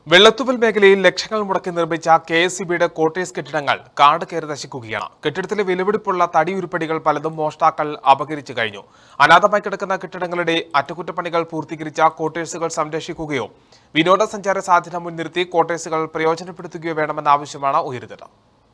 വെള്ളത്തുവൽ മേഖലയിൽ ലക്ഷങ്ങൾ മുടക്കി നിർമ്മിച്ച കെ എസ് സി ബിയുടെ കോട്ടേഴ്സ് കെട്ടിടങ്ങൾ കാട് കയറി നശിക്കുകയാണ് കെട്ടിടത്തിലെ വിലപിടിപ്പുള്ള തടി ഉരുപ്പടികൾ പലതും മോഷ്ടാക്കൾ അപകരിച്ചു കഴിഞ്ഞു അനാഥമായി കിടക്കുന്ന കെട്ടിടങ്ങളുടെ അറ്റകുറ്റപ്പണികൾ പൂർത്തീകരിച്ച കോട്ടേഴ്സുകൾ സംരക്ഷിക്കുകയോ വിനോദസഞ്ചാര സാധ്യത മുൻനിർത്തി കോട്ടേഴ്സുകൾ പ്രയോജനപ്പെടുത്തുകയോ വേണമെന്ന ആവശ്യമാണ് ഉയരുന്നത്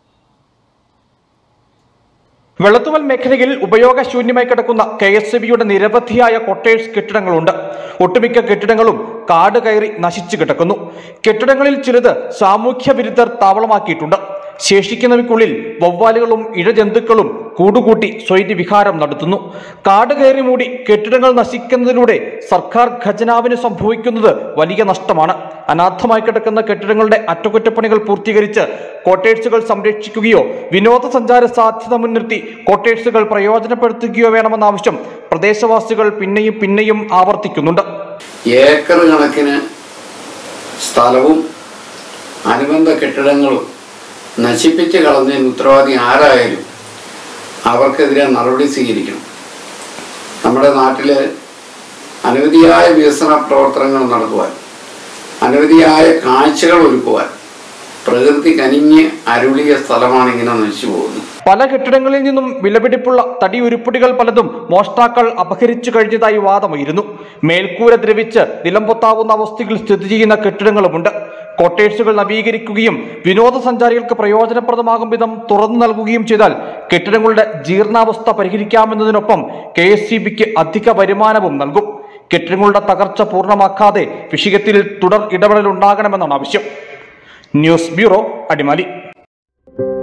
വെള്ളത്തുവൽ മേഖലയിൽ ഉപയോഗശൂന്യമായി കിടക്കുന്ന കെ എസ് ബിയുടെ നിരവധിയായ കൊട്ടേഴ്സ് കെട്ടിടങ്ങളുണ്ട് ഒട്ടുമിക്ക കെട്ടിടങ്ങളും കാട് കയറി നശിച്ചു കിടക്കുന്നു കെട്ടിടങ്ങളിൽ ചിലത് സാമൂഹ്യ വിരുദ്ധർ താവളമാക്കിയിട്ടുണ്ട് ശേഷിക്കുന്നവയ്ക്കുള്ളിൽ വവ്വാലുകളും ഇഴജന്തുക്കളും കൂടുകൂട്ടി സ്വൈര്യവിഹാരം നടത്തുന്നു കാട് കയറി മൂടി കെട്ടിടങ്ങൾ നശിക്കുന്നതിലൂടെ സർക്കാർ ഖജനാവിന് സംഭവിക്കുന്നത് വലിയ നഷ്ടമാണ് അനാഥമായി കിടക്കുന്ന കെട്ടിടങ്ങളുടെ അറ്റകുറ്റപ്പണികൾ പൂർത്തീകരിച്ച് കോട്ടേഴ്സുകൾ സംരക്ഷിക്കുകയോ വിനോദസഞ്ചാര സാധ്യത മുൻനിർത്തി കോട്ടേഴ്സുകൾ പ്രയോജനപ്പെടുത്തുകയോ വേണമെന്ന ആവശ്യം പ്രദേശവാസികൾ പിന്നെയും പിന്നെയും ആവർത്തിക്കുന്നുണ്ട് ഏക്കർ കണക്കിന് സ്ഥലവും അനുബന്ധ കെട്ടിടങ്ങളും നശിപ്പിച്ച് കളഞ്ഞതിന് ഉത്തരവാദി ആരായാലും അവർക്കെതിരെ നടപടി സ്വീകരിക്കണം നമ്മുടെ നാട്ടിൽ അനവധിയായ വികസന പ്രവർത്തനങ്ങൾ നടത്തുവാൻ അനവധിയായ കാഴ്ചകൾ ഒരുക്കുവാൻ പ്രകൃതി കനിഞ്ഞ് അരുളിയ സ്ഥലമാണ് ഇങ്ങനെ നശിച്ചു പോകുന്നത് പല കെട്ടിടങ്ങളിൽ നിന്നും വിലപിടിപ്പുള്ള തടി ഉരുപ്പടികൾ പലതും മോഷ്ടാക്കൾ അപഹരിച്ചു കഴിഞ്ഞതായി വാദമായിരുന്നു മേൽക്കൂര ദ്രവിച്ച് നിലംപൊത്താവുന്ന അവസ്ഥയിൽ സ്ഥിതി ചെയ്യുന്ന കെട്ടിടങ്ങളുമുണ്ട് കോട്ടേഴ്സുകൾ നവീകരിക്കുകയും വിനോദസഞ്ചാരികൾക്ക് പ്രയോജനപ്രദമാകും വിധം തുറന്നു നൽകുകയും ചെയ്താൽ കെട്ടിടങ്ങളുടെ ജീർണാവസ്ഥ പരിഹരിക്കാമെന്നതിനൊപ്പം കെ എസ് സി ബിക്ക് അധിക വരുമാനവും നൽകും കെട്ടിടങ്ങളുടെ തകർച്ച പൂർണ്ണമാക്കാതെ വിഷയത്തിൽ തുടർ ഇടപെടൽ ഉണ്ടാകണമെന്നാണ് ആവശ്യം ന്യൂസ് ബ്യൂറോ അടിമാലി